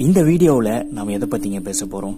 இந்த வீடியோவில் நாம் எதை பற்றிங்க பேச போகிறோம்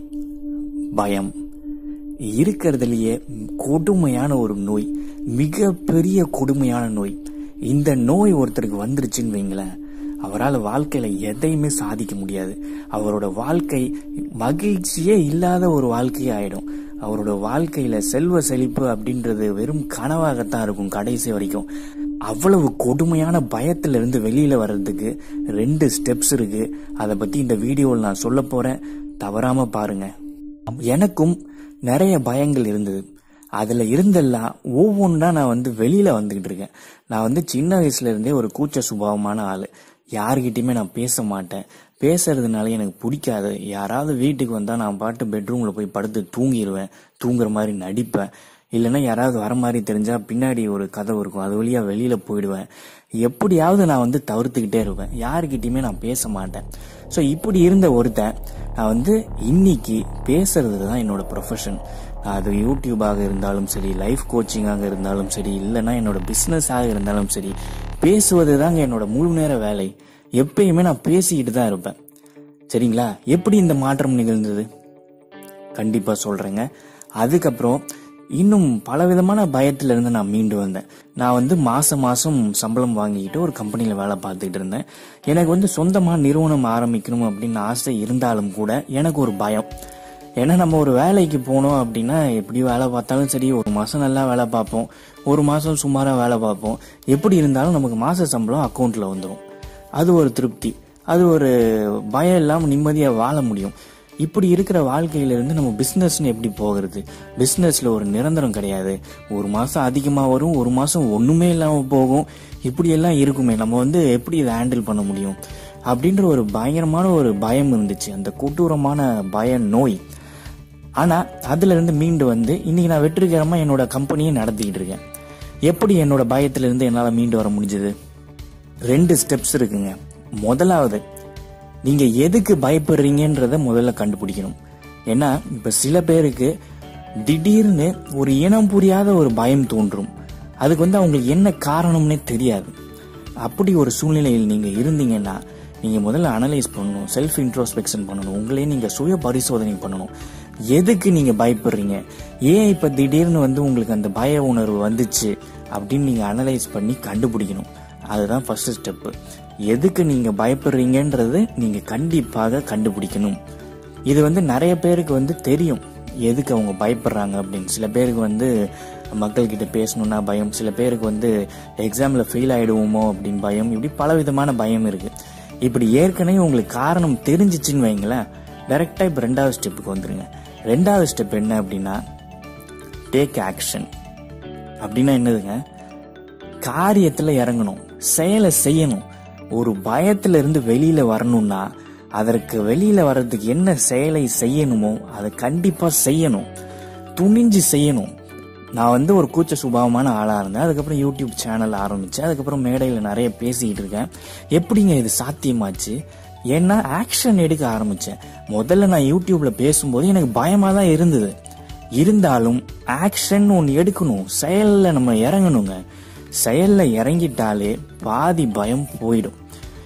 பயம் இருக்கிறதுலையே கொடுமையான ஒரு நோய் மிகப்பெரிய கொடுமையான நோய் இந்த நோய் ஒருத்தருக்கு வந்துருச்சுன்னு வைங்களேன் அவரால் வாழ்க்கையில் எதையுமே சாதிக்க முடியாது அவரோட வாழ்க்கை மகிழ்ச்சியே இல்லாத ஒரு வாழ்க்கையே ஆயிடும் அவரோட வாழ்க்கையில செல்வ செழிப்பு அப்படின்றது வெறும் கனவாகத்தான் இருக்கும் கடைசி வரைக்கும் அவ்வளவு கொடுமையான பயத்துல இருந்து வெளியில வர்றதுக்கு ரெண்டு ஸ்டெப்ஸ் இருக்கு அதை பத்தி இந்த வீடியோவில் நான் சொல்ல போறேன் தவறாம பாருங்க எனக்கும் நிறைய பயங்கள் இருந்தது அதுல இருந்தெல்லாம் ஒவ்வொன்றா நான் வந்து வெளியில வந்துகிட்டு இருக்கேன் நான் வந்து சின்ன வயசுல இருந்தே ஒரு கூச்ச சுபாவமான ஆளு யார்கிட்டயுமே நான் பேச மாட்டேன் பேசுறதுனால எனக்கு பிடிக்காது யாராவது வீட்டுக்கு வந்தா நான் பாட்டு பெட்ரூம்ல போய் படுத்து தூங்கிடுவேன் தூங்குற மாதிரி நடிப்பேன் இல்லைன்னா யாராவது வர மாதிரி தெரிஞ்சா பின்னாடி ஒரு கதவு இருக்கும் அது வழியா வெளியில போயிடுவேன் எப்படியாவது நான் வந்து தவிர்த்துக்கிட்டே இருப்பேன் யாருக்கிட்டயுமே நான் பேச மாட்டேன் ஸோ இப்படி இருந்த ஒருத்தன் நான் வந்து இன்னைக்கு பேசுறது தான் என்னோட ப்ரொஃபஷன் அது யூடியூபாக இருந்தாலும் சரி லைஃப் கோச்சிங்காக இருந்தாலும் சரி இல்லைன்னா என்னோட பிஸ்னஸாக இருந்தாலும் சரி பேசுவது தாங்க என்னோட முழு நேர வேலை எப்பயுமே நான் பேசிக்கிட்டு தான் இருப்பேன் சரிங்களா எப்படி இந்த மாற்றம் நிகழ்ந்தது கண்டிப்பாக சொல்கிறேங்க அதுக்கப்புறம் இன்னும் பலவிதமான பயத்துல இருந்து நான் மீண்டு வந்தேன் நான் வந்து மாசம் மாசம் சம்பளம் வாங்கிக்கிட்டு ஒரு கம்பெனியில் வேலை பார்த்துக்கிட்டு இருந்தேன் எனக்கு வந்து சொந்தமாக நிறுவனம் ஆரம்பிக்கணும் அப்படின்னு ஆசை இருந்தாலும் கூட எனக்கு ஒரு பயம் ஏன்னா நம்ம ஒரு வேலைக்கு போனோம் அப்படின்னா எப்படி வேலை பார்த்தாலும் சரி ஒரு மாதம் நல்லா வேலை பார்ப்போம் ஒரு மாதம் சுமாராக வேலை பார்ப்போம் எப்படி இருந்தாலும் நமக்கு மாத சம்பளம் அக்கௌண்ட்டில் வந்துடும் அது ஒரு திருப்தி அது ஒரு பயம் இல்லாமல் நிம்மதியாக வாழ முடியும் இப்படி இருக்கிற வாழ்க்கையிலிருந்து நம்ம பிஸ்னஸ்னு எப்படி போகிறது பிஸ்னஸில் ஒரு நிரந்தரம் கிடையாது ஒரு மாதம் அதிகமாக வரும் ஒரு மாதம் ஒன்றுமே இல்லாமல் போகும் இப்படியெல்லாம் இருக்குமே நம்ம வந்து எப்படி இதை ஹேண்டில் பண்ண முடியும் அப்படின்ற ஒரு பயங்கரமான ஒரு பயம் இருந்துச்சு அந்த கொடூரமான பய நோய் ஆனால் அதுலேருந்து மீண்டு வந்து இன்னைக்கு நான் வெற்றிகரமாக என்னோட கம்பெனியை நடத்திக்கிட்டு இருக்கேன் எப்படி என்னோட பயத்திலிருந்து என்னால் மீண்டு வர முடிஞ்சது ரெண்டு ஸ்டெப்ஸ் இருக்குங்க முதலாவது நீங்க எதுக்கு பயப்படுறீங்கன்றத முதல்ல கண்டுபிடிக்கணும் ஏன்னா இப்ப சில பேருக்கு திடீர்னு ஒரு இனம் புரியாத ஒரு பயம் தோன்றும் அதுக்கு வந்து அவங்களுக்கு என்ன காரணம்னே தெரியாது அப்படி ஒரு சூழ்நிலையில் நீங்க இருந்தீங்கன்னா நீங்க முதல்ல அனலைஸ் பண்ணணும் செல்ஃப் இன்ட்ரோஸ்பெக்ஷன் பண்ணணும் உங்களே நீங்க சுய பரிசோதனை பண்ணணும் எதுக்கு நீங்க பயப்படுறீங்க ஏன் இப்ப திடீர்னு வந்து உங்களுக்கு அந்த பய உணர்வு வந்துச்சு அப்படின்னு நீங்க அனலைஸ் பண்ணி கண்டுபிடிக்கணும் அதுதான் ஃபர்ஸ்ட் ஸ்டெப்பு எதுக்கு நீங்க பயப்படுறீங்கன்றது நீங்க கண்டிப்பாக கண்டுபிடிக்கணும் இது வந்து நிறைய பேருக்கு வந்து தெரியும் எதுக்கு அவங்க பயப்படுறாங்க அப்படின்னு சில பேருக்கு வந்து மக்கள்கிட்ட பேசணும்னா பயம் சில பேருக்கு வந்து எக்ஸாம்ல ஃபெயில் ஆயிடுவோமோ அப்படின்னு பயம் இப்படி பல விதமான பயம் இருக்கு இப்படி ஏற்கனவே உங்களுக்கு காரணம் தெரிஞ்சிச்சுன்னு வைங்களேன் டைரக்டா இப்போ ரெண்டாவது ஸ்டெப்புக்கு வந்துருங்க ரெண்டாவது ஸ்டெப் என்ன அப்படின்னா டேக் ஆக்ஷன் அப்படின்னா என்னதுங்க காரியத்துல இறங்கணும் செயலை செய்யணும் ஒரு பயத்துல இருந்து வெளியில வரணும்னா அதற்கு வெளியில வர்றதுக்கு என்ன செயலை செய்யணுமோ அதை கண்டிப்பா செய்யணும் துணிஞ்சு செய்யணும் நான் வந்து ஒரு கூச்ச சுபாவமான ஆளா இருந்தேன் அதுக்கப்புறம் யூடியூப் சேனல் ஆரம்பிச்சேன் அதுக்கப்புறம் மேடையில் நிறைய பேசிக்கிட்டு இருக்கேன் எப்படிங்க இது சாத்தியமாச்சு ஏன்னா ஆக்ஷன் எடுக்க ஆரம்பிச்சேன் முதல்ல நான் யூடியூப்ல பேசும்போது எனக்கு பயமா தான் இருந்தது இருந்தாலும் ஆக்ஷன் ஒன்று எடுக்கணும் செயல்ல நம்ம இறங்கணுங்க செயல்ல இறங்கிட்டாலே பாதி பயம் போயிடும்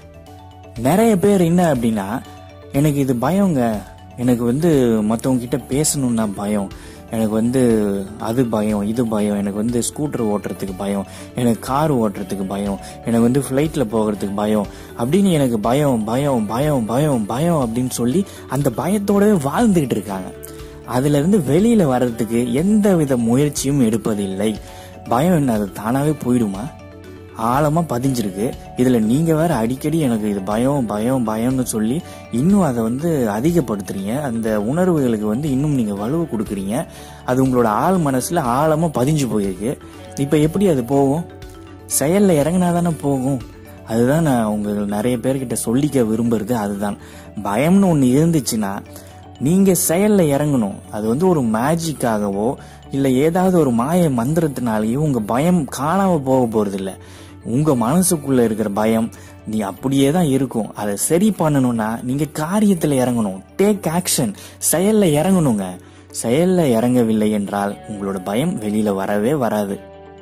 நிறைய பேர் என்ன அப்படின்னா எனக்கு இது பயங்க எனக்கு வந்து மற்றவங்க கிட்ட பேசணும்னா பயம் எனக்கு வந்து அது பயம் இது பயம் எனக்கு வந்து ஸ்கூட்டர் ஓட்டுறதுக்கு பயம் எனக்கு கார் ஓட்டுறதுக்கு பயம் எனக்கு வந்து ஃப்ளைட்டில் போகிறதுக்கு பயம் அப்படின்னு எனக்கு பயம் பயம் பயம் பயம் பயம் அப்படின்னு சொல்லி அந்த பயத்தோடவே வாழ்ந்துகிட்டு இருக்காங்க அதுல இருந்து வெளியில வர்றதுக்கு எந்த வித முயற்சியும் எடுப்பதில்லை பயம் என்ன அது தானாவே போயிடுமா ஆழமா பதிஞ்சிருக்கு இதுல நீங்க வேற அடிக்கடி எனக்கு இது பயம் பயம் பயம்னு சொல்லி இன்னும் அதை வந்து அதிகப்படுத்துறீங்க அந்த உணர்வுகளுக்கு வந்து இன்னும் நீங்க வலுவு கொடுக்குறீங்க அது உங்களோட ஆள் மனசுல ஆழமா பதிஞ்சு போயிருக்கு இப்ப எப்படி அது போகும் செயல்ல இறங்கினா தானே போகும் அதுதான் நான் உங்க நிறைய பேர்கிட்ட சொல்லிக்க விரும்புறது அதுதான் பயம்னு ஒன்று இருந்துச்சுன்னா நீங்க செயல்ல இறங்கணும் அது வந்து ஒரு மேஜிக்காகவோ இல்ல ஏதாவது ஒரு மாய மந்திரத்தினாலேயோ உங்க பயம் காணாம போக போறது இல்ல உங்க மனசுக்குள்ள இருக்கிற பயம் நீ அப்படியே தான் இருக்கும் அதை சரி பண்ணணும்னா நீங்க காரியத்துல இறங்கணும் டேக் ஆக்ஷன் செயல்ல இறங்கணுங்க செயல்ல இறங்கவில்லை என்றால் உங்களோட பயம் வெளியில வரவே வராது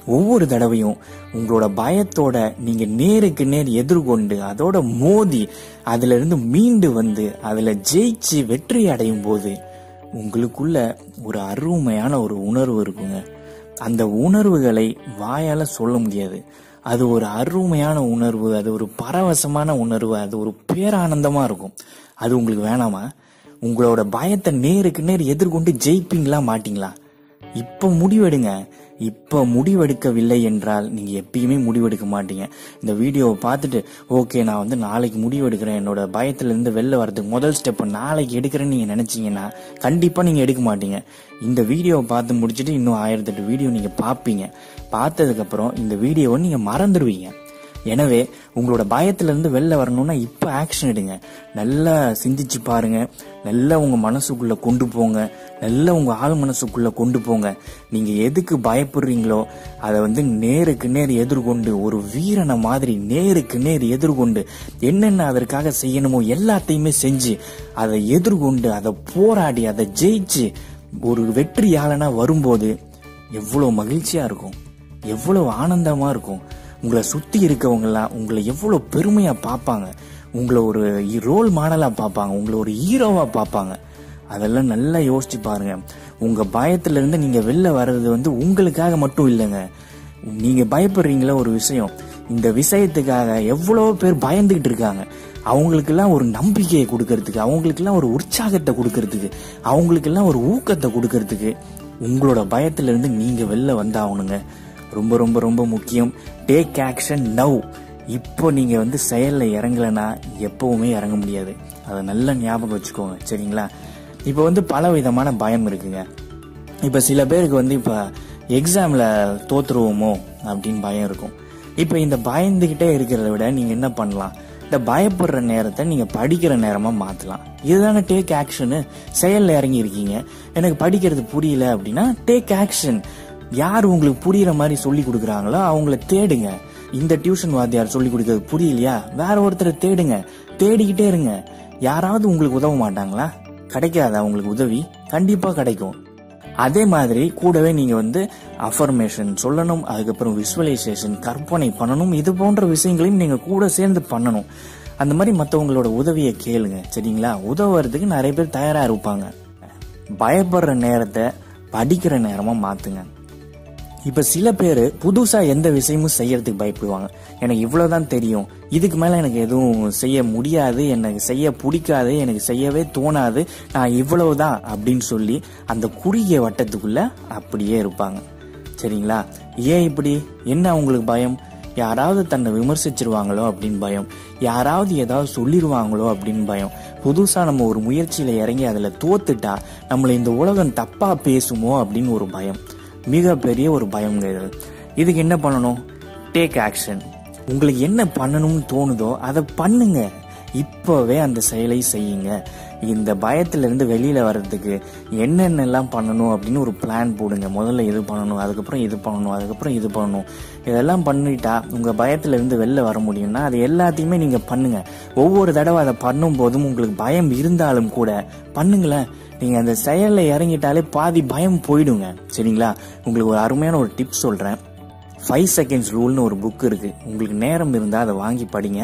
ஒவ்வொரு தடவையும் உங்களோட பயத்தோட நீங்க நேருக்கு நேர் எதிர்கொண்டு அதோட மோதி அதுல இருந்து மீண்டு வந்து அதுல ஜெயிச்சு வெற்றி அடையும் போது உங்களுக்குள்ள ஒரு அருமையான ஒரு உணர்வு இருக்குங்க அந்த உணர்வுகளை வாயால சொல்ல முடியாது அது ஒரு அருமையான உணர்வு அது ஒரு பரவசமான உணர்வு அது ஒரு பேரானந்தமா இருக்கும் அது உங்களுக்கு வேணாமா உங்களோட பயத்தை நேருக்கு நேர் எதிர்கொண்டு ஜெயிப்பீங்களா மாட்டீங்களா இப்ப முடிவெடுங்க இப்ப முடிவெடுக்கவில்லை என்றால் நீங்க எப்பயுமே முடிவெடுக்க மாட்டீங்க இந்த வீடியோவை பார்த்துட்டு ஓகே நான் வந்து நாளைக்கு முடிவெடுக்கிறேன் என்னோட பயத்துல இருந்து வெளில வரதுக்கு முதல் ஸ்டெப் நாளைக்கு எடுக்கிறேன்னு நீங்க நினைச்சீங்கன்னா கண்டிப்பா நீங்க எடுக்க மாட்டீங்க இந்த வீடியோவை பார்த்து முடிச்சுட்டு இன்னும் ஆயிரத்தெட்டு வீடியோ நீங்க பார்ப்பீங்க பார்த்ததுக்கு அப்புறம் இந்த வீடியோவை நீங்க மறந்துடுவீங்க எனவே உங்களோட பயத்துல இருந்து வெளில வரணும்னா இப்ப ஆக்ஷன் எடுங்க நல்லா சிந்திச்சு பாருங்க நல்லா உங்க மனசுக்குள்ள கொண்டு போங்க நல்லா உங்க ஆள் மனசுக்குள்ள கொண்டு போங்க நீங்க எதுக்கு பயப்படுறீங்களோ அதை வந்து நேருக்கு நேர் எதிர்கொண்டு ஒரு வீரனை மாதிரி நேருக்கு நேர் எதிர்கொண்டு என்னென்ன அதற்காக செய்யணுமோ எல்லாத்தையுமே செஞ்சு அதை எதிர்கொண்டு அதை போராடி அதை ஜெயிச்சு ஒரு வெற்றியாளனா வரும்போது எவ்வளவு மகிழ்ச்சியா இருக்கும் எவ்வளவு ஆனந்தமா இருக்கும் உங்களை சுத்தி இருக்கவங்கலாம் உங்களை எவ்வளவு பெருமையா பார்ப்பாங்க உங்களை ஒரு ரோல் மாடலா பார்ப்பாங்க உங்களை ஒரு ஹீரோவா பார்ப்பாங்க அதெல்லாம் நல்லா யோசிச்சு பாருங்க உங்க பயத்துல இருந்து நீங்க வெளில வர்றது வந்து உங்களுக்காக மட்டும் இல்லைங்க நீங்க பயப்படுறீங்களா ஒரு விஷயம் இந்த விஷயத்துக்காக எவ்வளவு பேர் பயந்துகிட்டு இருக்காங்க அவங்களுக்கெல்லாம் ஒரு நம்பிக்கையை கொடுக்கறதுக்கு அவங்களுக்கெல்லாம் ஒரு உற்சாகத்தை கொடுக்கறதுக்கு அவங்களுக்கெல்லாம் ஒரு ஊக்கத்தை கொடுக்கறதுக்கு உங்களோட பயத்துல இருந்து நீங்க வெளில வந்தாகணுங்க ரொம்ப ரொம்ப ரொம்ப முக்கியம் டேக் ஆக்ஷன் நவ் இப்போ நீங்க வந்து செயல்ல இறங்கலைன்னா எப்பவுமே இறங்க முடியாது அதை நல்லா ஞாபகம் வச்சுக்கோங்க சரிங்களா இப்போ வந்து பல விதமான பயம் இருக்குங்க இப்போ சில பேருக்கு வந்து இப்போ எக்ஸாம்ல தோத்துருவோமோ அப்படின்னு பயம் இருக்கும் இப்போ இந்த பயந்துகிட்டே இருக்கிறத விட நீங்க என்ன பண்ணலாம் இந்த பயப்படுற நேரத்தை நீங்க படிக்கிற நேரமா மாத்தலாம் இதுதானே டேக் ஆக்ஷனு செயல்ல இறங்கி இருக்கீங்க எனக்கு படிக்கிறது புரியல அப்படின்னா டேக் ஆக்ஷன் யார் உங்களுக்கு புரியுற மாதிரி சொல்லி கொடுக்குறாங்களோ அவங்கள தேடுங்க இந்த டியூஷன் வாத்தியார் சொல்லி கொடுக்கறது புரியலையா வேற ஒருத்தரை தேடுங்க தேடிக்கிட்டே இருங்க யாராவது உங்களுக்கு உதவ மாட்டாங்களா கிடைக்காதா உங்களுக்கு உதவி கண்டிப்பா கிடைக்கும் அதே மாதிரி கூடவே நீங்க வந்து அஃபர்மேஷன் சொல்லணும் அதுக்கப்புறம் விசுவலைசேஷன் கற்பனை பண்ணணும் இது போன்ற விஷயங்களையும் நீங்க கூட சேர்ந்து பண்ணணும் அந்த மாதிரி மற்றவங்களோட உதவியை கேளுங்க சரிங்களா உதவுறதுக்கு நிறைய பேர் தயாரா இருப்பாங்க பயப்படுற நேரத்தை படிக்கிற நேரமா மாத்துங்க இப்ப சில பேர் புதுசா எந்த விஷயமும் செய்யறதுக்கு பயப்படுவாங்க எனக்கு இவ்வளவுதான் தெரியும் இதுக்கு மேல எனக்கு எதுவும் செய்ய முடியாது எனக்கு செய்ய பிடிக்காது எனக்கு செய்யவே தோணாது நான் இவ்வளவுதான் அப்படின்னு சொல்லி அந்த குறுகிய வட்டத்துக்குள்ள அப்படியே இருப்பாங்க சரிங்களா ஏன் இப்படி என்ன அவங்களுக்கு பயம் யாராவது தன்னை விமர்சிச்சிருவாங்களோ அப்படின்னு பயம் யாராவது ஏதாவது சொல்லிடுவாங்களோ அப்படின்னு பயம் புதுசா நம்ம ஒரு முயற்சியில இறங்கி அதுல தோத்துட்டா நம்மளை இந்த உலகம் தப்பா பேசுமோ அப்படின்னு ஒரு பயம் மிகப்பெரிய ஒரு பயம்ங்க இது இதுக்கு என்ன பண்ணணும் டேக் ஆக்ஷன் உங்களுக்கு என்ன பண்ணணும்னு தோணுதோ அதை பண்ணுங்க இப்பவே அந்த செயலை செய்யுங்க இந்த பயத்துல இருந்து வெளியில வர்றதுக்கு என்னென்னலாம் பண்ணணும் அப்படின்னு ஒரு பிளான் போடுங்க முதல்ல இது பண்ணணும் அதுக்கப்புறம் இது பண்ணணும் அதுக்கப்புறம் இது பண்ணணும் இதெல்லாம் பண்ணிட்டா உங்க பயத்துல இருந்து வெளில வர முடியும்னா அது எல்லாத்தையுமே நீங்க பண்ணுங்க ஒவ்வொரு தடவை அதை பண்ணும் போதும் உங்களுக்கு பயம் இருந்தாலும் கூட பண்ணுங்களேன் நீங்க அந்த செயல்ல இறங்கிட்டாலே பாதி பயம் போயிடுங்க சரிங்களா உங்களுக்கு ஒரு அருமையான ஒரு டிப்ஸ் சொல்றேன் ஃபைவ் செகண்ட்ஸ் ரூல்னு ஒரு புக் இருக்கு உங்களுக்கு நேரம் இருந்தால் அதை வாங்கி படிங்க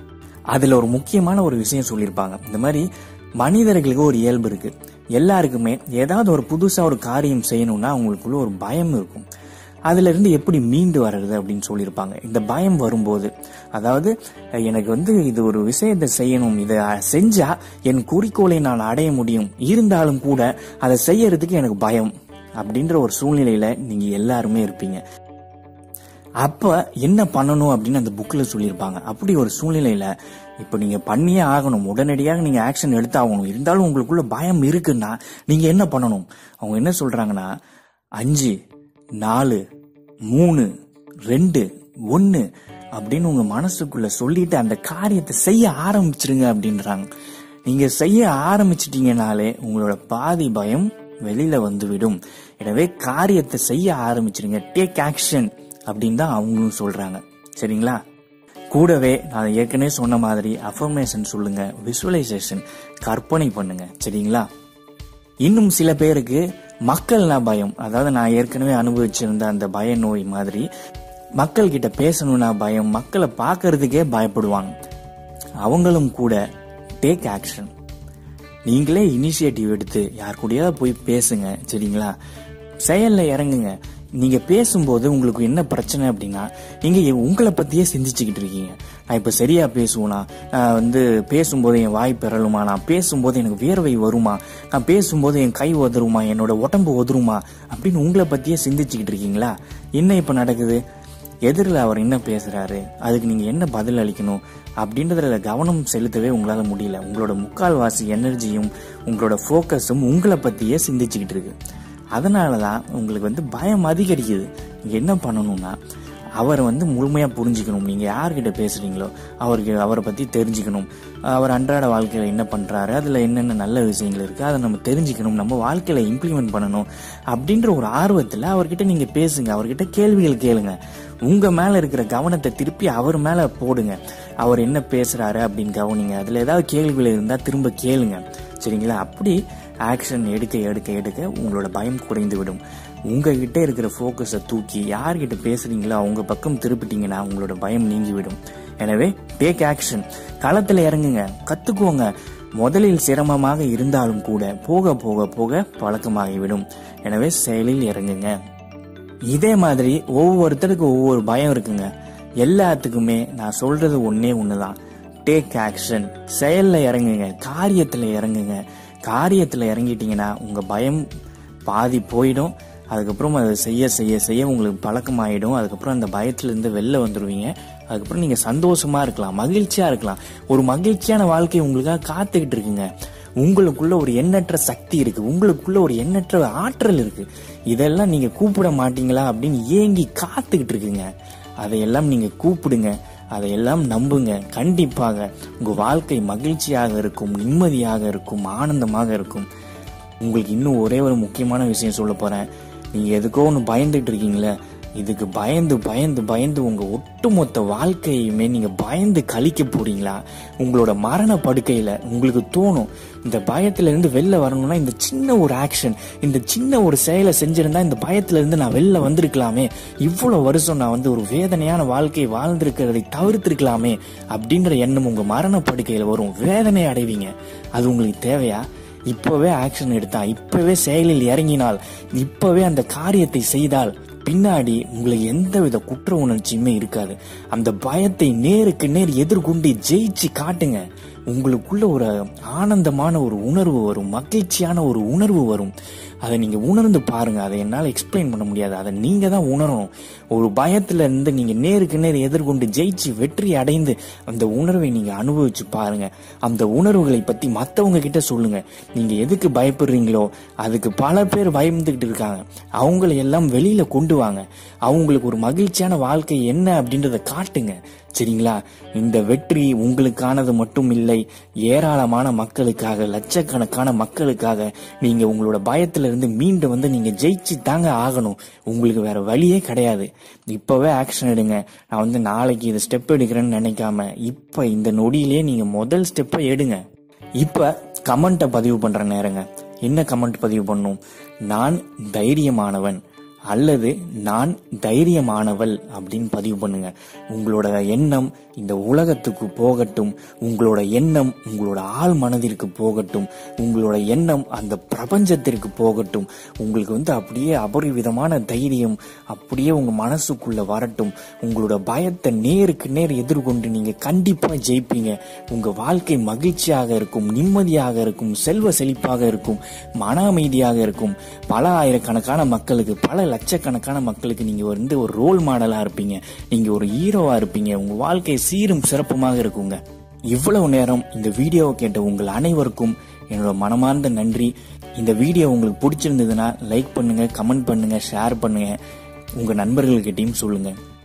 அதில் ஒரு முக்கியமான ஒரு விஷயம் சொல்லியிருப்பாங்க இந்த மாதிரி மனிதர்களுக்கு ஒரு இயல்பு இருக்கு எல்லாருக்குமே ஏதாவது ஒரு புதுசாக ஒரு காரியம் செய்யணும்னா அவங்களுக்குள்ள ஒரு பயம் இருக்கும் அதுல இருந்து எப்படி மீண்டு வர்றது அப்படின்னு சொல்லியிருப்பாங்க இந்த பயம் வரும்போது அதாவது எனக்கு வந்து இது ஒரு விஷயத்தை செய்யணும் இதை செஞ்சா என் குறிக்கோளை நான் அடைய முடியும் இருந்தாலும் கூட அதை செய்யறதுக்கு எனக்கு பயம் அப்படின்ற ஒரு சூழ்நிலையில நீங்க எல்லாருமே இருப்பீங்க அப்ப என்ன பண்ணணும் அப்படின்னு அந்த புக்ல சொல்லியிருப்பாங்க அப்படி ஒரு சூழ்நிலையில இப்ப நீங்க பண்ணியே ஆகணும் உடனடியாக நீங்க ஆக்ஷன் எடுத்தாகணும் இருந்தாலும் உங்களுக்குள்ள பயம் இருக்குன்னா நீங்க என்ன பண்ணணும் அவங்க என்ன சொல்றாங்கன்னா அஞ்சு நாலு மூணு ரெண்டு ஒன்னு அப்படின்னு உங்க மனசுக்குள்ள சொல்லிட்டு அந்த காரியத்தை செய்ய ஆரம்பிச்சிருங்க அப்படின்றாங்க நீங்க செய்ய ஆரம்பிச்சிட்டீங்கனாலே உங்களோட பாதி பயம் வெளியில வந்துவிடும் எனவே காரியத்தை செய்ய ஆரம்பிச்சிருங்க டேக் ஆக்ஷன் அப்படின்னு தான் அவங்களும் சொல்றாங்க சரிங்களா கூடவே நான் ஏற்கனவே சொன்ன மாதிரி அஃபர்மேஷன் சொல்லுங்க விசுவலைசேஷன் கற்பனை பண்ணுங்க சரிங்களா இன்னும் சில பேருக்கு மக்கள்னா பயம் அதாவது நான் ஏற்கனவே அனுபவிச்சிருந்த அந்த பய நோய் மாதிரி மக்கள் கிட்ட பேசணும்னா பயம் மக்களை பார்க்கறதுக்கே பயப்படுவாங்க அவங்களும் கூட டேக் ஆக்ஷன் நீங்களே இனிஷியேட்டிவ் எடுத்து யார் கூடயாவது போய் பேசுங்க சரிங்களா செயல்ல இறங்குங்க நீங்க பேசும்போது உங்களுக்கு என்ன பிரச்சனை அப்படின்னா நீங்க உங்களை பத்தியே சிந்திச்சுக்கிட்டு இருக்கீங்க நான் இப்ப சரியா பேசுவேனா நான் வந்து பேசும்போது என் வாய் பெறலுமா நான் பேசும்போது எனக்கு வியர்வை வருமா நான் பேசும்போது என் கை உதருமா என்னோட உடம்பு உதருமா அப்படின்னு உங்களை பத்தியே சிந்திச்சுக்கிட்டு இருக்கீங்களா என்ன இப்ப நடக்குது எதிரில் அவர் என்ன பேசுறாரு அதுக்கு நீங்க என்ன பதில் அளிக்கணும் அப்படின்றதுல கவனம் செலுத்தவே உங்களால முடியல உங்களோட முக்கால்வாசி எனர்ஜியும் உங்களோட ஃபோக்கஸும் உங்களை பத்தியே சிந்திச்சுக்கிட்டு இருக்கு அதனால தான் உங்களுக்கு வந்து பயம் அதிகரிக்குது நீங்க என்ன பண்ணணும்னா அவரை வந்து முழுமையா புரிஞ்சுக்கணும் நீங்க யார்கிட்ட பேசுறீங்களோ அவருக்கு அவரை பத்தி தெரிஞ்சுக்கணும் அவர் அன்றாட வாழ்க்கையில என்ன பண்றாரு அதுல என்னென்ன நல்ல விஷயங்கள் இருக்கு அதை நம்ம தெரிஞ்சுக்கணும் நம்ம வாழ்க்கையில இம்ப்ளிமெண்ட் பண்ணணும் அப்படின்ற ஒரு ஆர்வத்துல அவர்கிட்ட நீங்க பேசுங்க அவர்கிட்ட கேள்விகள் கேளுங்க உங்க மேல இருக்கிற கவனத்தை திருப்பி அவர் மேல போடுங்க அவர் என்ன பேசுறாரு அப்படின்னு கவனிங்க அதுல ஏதாவது கேள்விகள் இருந்தா திரும்ப கேளுங்க சரிங்களா அப்படி ஆக்ஷன் எடுக்க எடுக்க எடுக்க உங்களோட பயம் குறைந்து விடும் உங்ககிட்ட இருக்கிற ஃபோக்கஸை தூக்கி யார்கிட்ட பேசுறீங்களோ அவங்க பக்கம் திருப்பிட்டீங்கன்னா உங்களோட பயம் நீங்கிவிடும் எனவே டேக் ஆக்ஷன் களத்துல இறங்குங்க கத்துக்கோங்க முதலில் சிரமமாக இருந்தாலும் கூட போக போக போக பழக்கமாகிவிடும் எனவே செயலில் இறங்குங்க இதே மாதிரி ஒவ்வொருத்தருக்கு ஒவ்வொரு பயம் இருக்குங்க எல்லாத்துக்குமே நான் சொல்றது ஒன்னே ஒண்ணுதான் டேக் ஆக்ஷன் செயல்ல இறங்குங்க காரியத்துல இறங்குங்க காரியத்துல இறங்கிட்டீங்கன்னா உங்க பயம் பாதி போயிடும் அதுக்கப்புறம் அதை செய்ய செய்ய செய்ய உங்களுக்கு பழக்கமாயிடும் அதுக்கப்புறம் அந்த பயத்துல இருந்து வெளில வந்துடுவீங்க அதுக்கப்புறம் நீங்க சந்தோஷமா இருக்கலாம் மகிழ்ச்சியா இருக்கலாம் ஒரு மகிழ்ச்சியான வாழ்க்கை உங்களுக்காக காத்துக்கிட்டு இருக்குங்க உங்களுக்குள்ள ஒரு எண்ணற்ற சக்தி இருக்கு உங்களுக்குள்ள ஒரு எண்ணற்ற ஆற்றல் இருக்கு இதெல்லாம் நீங்க கூப்பிட மாட்டீங்களா அப்படின்னு ஏங்கி காத்துக்கிட்டு இருக்குங்க அதையெல்லாம் நீங்க கூப்பிடுங்க அதையெல்லாம் நம்புங்க கண்டிப்பாக உங்க வாழ்க்கை மகிழ்ச்சியாக இருக்கும் நிம்மதியாக இருக்கும் ஆனந்தமாக இருக்கும் உங்களுக்கு இன்னும் ஒரே ஒரு முக்கியமான விஷயம் சொல்ல போறேன் நீங்க எதுக்கோ ஒன்று பயந்துட்டு இருக்கீங்களே இதுக்கு பயந்து பயந்து பயந்து உங்க ஒட்டுமொத்த வாழ்க்கையுமே நீங்க பயந்து கழிக்க போறீங்களா உங்களோட மரண படுக்கையில உங்களுக்கு தோணும் இந்த பயத்துல இருந்து வெளில வரணும்னா இந்த சின்ன ஒரு ஆக்ஷன் இந்த சின்ன ஒரு செயலை செஞ்சிருந்தா இந்த பயத்துல இருந்து நான் வெளில வந்திருக்கலாமே இவ்வளவு வருஷம் நான் வந்து ஒரு வேதனையான வாழ்க்கையை வாழ்ந்திருக்கிறதை தவிர்த்திருக்கலாமே அப்படின்ற எண்ணம் உங்க மரண படுக்கையில வரும் வேதனை அடைவீங்க அது உங்களுக்கு தேவையா இப்பவே ஆக்ஷன் எடுத்தா இப்பவே செயலில் இறங்கினால் இப்பவே அந்த காரியத்தை செய்தால் பின்னாடி உங்களுக்கு எந்தவித குற்ற உணர்ச்சியுமே இருக்காது அந்த பயத்தை நேருக்கு நேர் எதிர்கொண்டு ஜெயிச்சு காட்டுங்க உங்களுக்குள்ள ஒரு ஆனந்தமான ஒரு உணர்வு வரும் மகிழ்ச்சியான ஒரு உணர்வு வரும் அதை நீங்க உணர்ந்து பாருங்க அதை என்னால் எக்ஸ்பிளைன் பண்ண முடியாது அதை நீங்க தான் உணரணும் ஒரு பயத்துல இருந்து நீங்க நேருக்கு நேர் எதிர்கொண்டு ஜெயிச்சு வெற்றி அடைந்து அந்த உணர்வை நீங்க அனுபவிச்சு பாருங்க அந்த உணர்வுகளை பத்தி மத்தவங்க கிட்ட சொல்லுங்க நீங்க எதுக்கு பயப்படுறீங்களோ அதுக்கு பல பேர் பயந்துகிட்டு இருக்காங்க அவங்களை எல்லாம் வெளியில கொண்டு வாங்க அவங்களுக்கு ஒரு மகிழ்ச்சியான வாழ்க்கை என்ன அப்படின்றத காட்டுங்க சரிங்களா இந்த வெற்றி உங்களுக்கானது மட்டும் இல்லை ஏராளமான மக்களுக்காக லட்சக்கணக்கான மக்களுக்காக நீங்க உங்களோட பயத்துல இருந்து மீண்டு வந்து நீங்க ஜெயிச்சு தாங்க ஆகணும் உங்களுக்கு வேற வழியே கிடையாது இப்பவே ஆக்ஷன் எடுங்க நான் வந்து நாளைக்கு இது ஸ்டெப் எடுக்கிறேன்னு நினைக்காம இப்ப இந்த நொடியிலேயே நீங்க முதல் ஸ்டெப்பை எடுங்க இப்ப கமெண்ட்டை பதிவு பண்ற நேரங்க என்ன கமெண்ட் பதிவு பண்ணும் நான் தைரியமானவன் அல்லது நான் தைரியமானவள் அப்படின்னு பதிவு பண்ணுங்க உங்களோட எண்ணம் இந்த உலகத்துக்கு போகட்டும் உங்களோட எண்ணம் உங்களோட ஆள் மனதிற்கு போகட்டும் உங்களோட எண்ணம் அந்த பிரபஞ்சத்திற்கு போகட்டும் உங்களுக்கு வந்து அப்படியே அபரிவிதமான தைரியம் அப்படியே உங்க மனசுக்குள்ள வரட்டும் உங்களோட பயத்தை நேருக்கு நேர் எதிர்கொண்டு நீங்க கண்டிப்பா ஜெயிப்பீங்க உங்க வாழ்க்கை மகிழ்ச்சியாக இருக்கும் நிம்மதியாக இருக்கும் செல்வ செழிப்பாக இருக்கும் மன அமைதியாக இருக்கும் பல ஆயிரக்கணக்கான மக்களுக்கு பல லட்சக்கணக்கான மக்களுக்கு நீங்க வந்து ஒரு ரோல் மாடலா இருப்பீங்க நீங்க ஒரு ஹீரோவா இருப்பீங்க உங்க வாழ்க்கை சீரும் சிறப்புமாக இருக்குங்க இவ்வளவு நேரம் இந்த வீடியோவை கேட்ட உங்கள் அனைவருக்கும் என்னோட மனமார்ந்த நன்றி இந்த வீடியோ உங்களுக்கு பிடிச்சிருந்ததுன்னா லைக் பண்ணுங்க கமெண்ட் பண்ணுங்க ஷேர் பண்ணுங்க உங்க நண்பர்கள்கிட்டயும் சொல்லுங்க